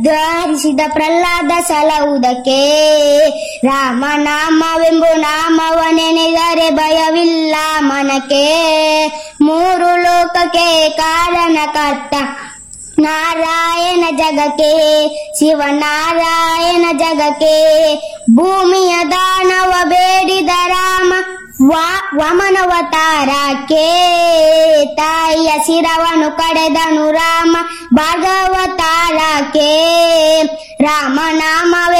ಧಾರಿಸಿದ ಪ್ರಹ್ಲಾದ ಸಲಹುದಕ್ಕೆ ರಾಮನಾಮವೆಂಬು ನಾಮವ ನೆನೆದರೆ ಭಯವಿಲ್ಲ ಮನಕ್ಕೆ ಮೂರು ಲೋಕಕ್ಕೆ ಕಾರಣಕರ್ತ ನಾರಾಯಣ ಜಗಕ್ಕೆ ಶಿವನಾರಾಯಣ ಜಗಕ್ಕೆ ಭೂಮಿಯ ದಾನವ ಬೇಡಿದ ರಾಮ ವಾ- ವಾಮನವತಾರಕ್ಕೆ ತಾಯಿಯ ಶಿರವನು ಕಡೆದನು ರಾಮ ಭಾಗವತಾರಕ್ಕೆ ರಾಮನಾಮವೇ